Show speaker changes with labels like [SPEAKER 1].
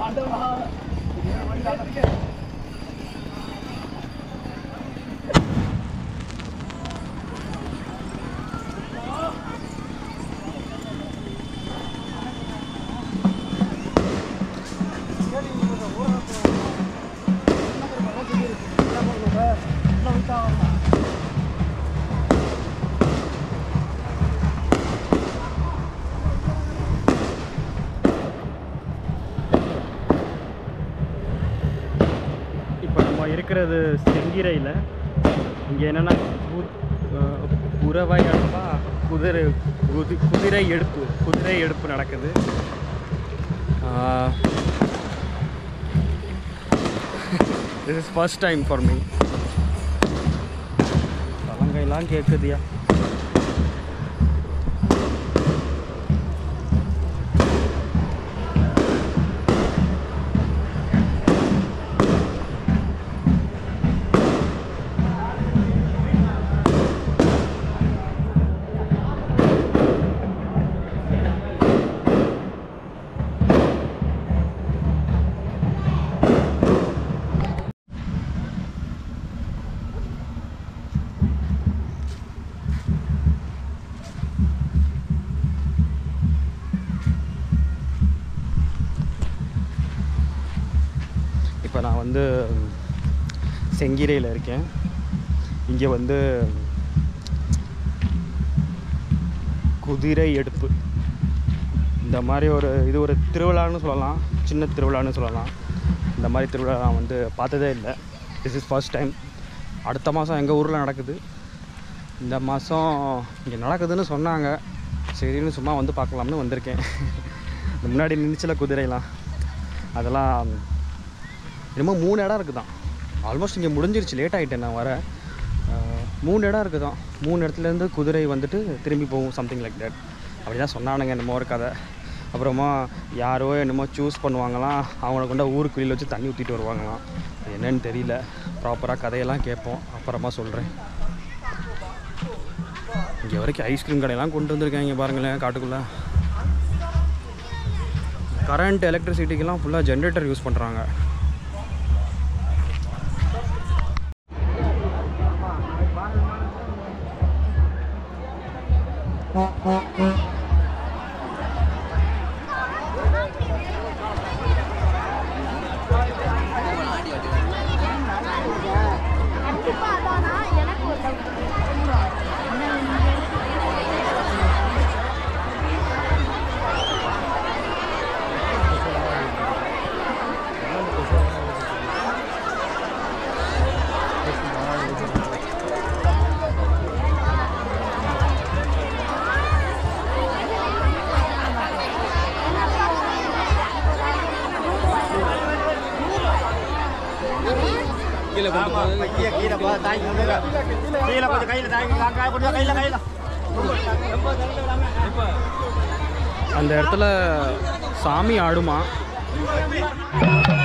[SPEAKER 1] இப்போ நம்ம இருக்கிறது செங்கிரையில் இங்கே என்னென்னா புறவாய் அடுப்பா குதிரை குதி குதிரை எடுப்பு குதிரை எடுப்பு நடக்குது this is first time for me சலங்கைலாம் கேட்குதியா இப்போ நான் வந்து செங்கிரையில் இருக்கேன் இங்கே வந்து குதிரை எடுப்பு இந்த மாதிரி ஒரு இது ஒரு திருவிழான்னு சொல்லலாம் சின்ன திருவிழான்னு சொல்லலாம் இந்த மாதிரி திருவிழா நான் வந்து பார்த்ததே இல்லை திஸ் இஸ் ஃபர்ஸ்ட் டைம் அடுத்த மாதம் எங்கள் ஊரில் நடக்குது இந்த மாதம் இங்கே நடக்குதுன்னு சொன்னாங்க சரின்னு சும்மா வந்து பார்க்கலாம்னு வந்திருக்கேன் இந்த முன்னாடி நின்றுச்சில குதிரைலாம் அதெல்லாம் என்னமோ மூணு இடம் இருக்குதான் ஆல்மோஸ்ட் இங்கே முடிஞ்சிருச்சு லேட் ஆகிட்டேன் நான் வர அஹ், மூணு இடம் இருக்குதான் மூணு இடத்துலேருந்து குதிரை வந்துட்டு திரும்பி போகும் சம்திங் லைக் தட் அப்படி தான் சொன்னானுங்க என்னமோ ஒரு கதை அப்புறமா யாரோ என்னமோ சூஸ் பண்ணுவாங்களாம் அவங்கள கொண்டா ஊருக்கு வெளியில் வச்சு தண்ணி ஊற்றிட்டு வருவாங்களாம் அது என்னன்னு தெரியல ப்ராப்பராக கதையெல்லாம் கேட்போம் அப்புறமா சொல்கிறேன் இங்கே வரைக்கும் ஐஸ்கிரீம் கடையெல்லாம் கொண்டு வந்திருக்காங்க பாருங்களேன் காட்டுக்குள்ளே கரண்ட் எலக்ட்ரிசிட்டிக்கெல்லாம் ஃபுல்லாக ஜென்ரேட்டர் யூஸ் பண்ணுறாங்க
[SPEAKER 2] கண்டிப்பா அதானா எனக்கு ஒரு doubt.
[SPEAKER 1] அந்த இடத்துல சாமி ஆடுமா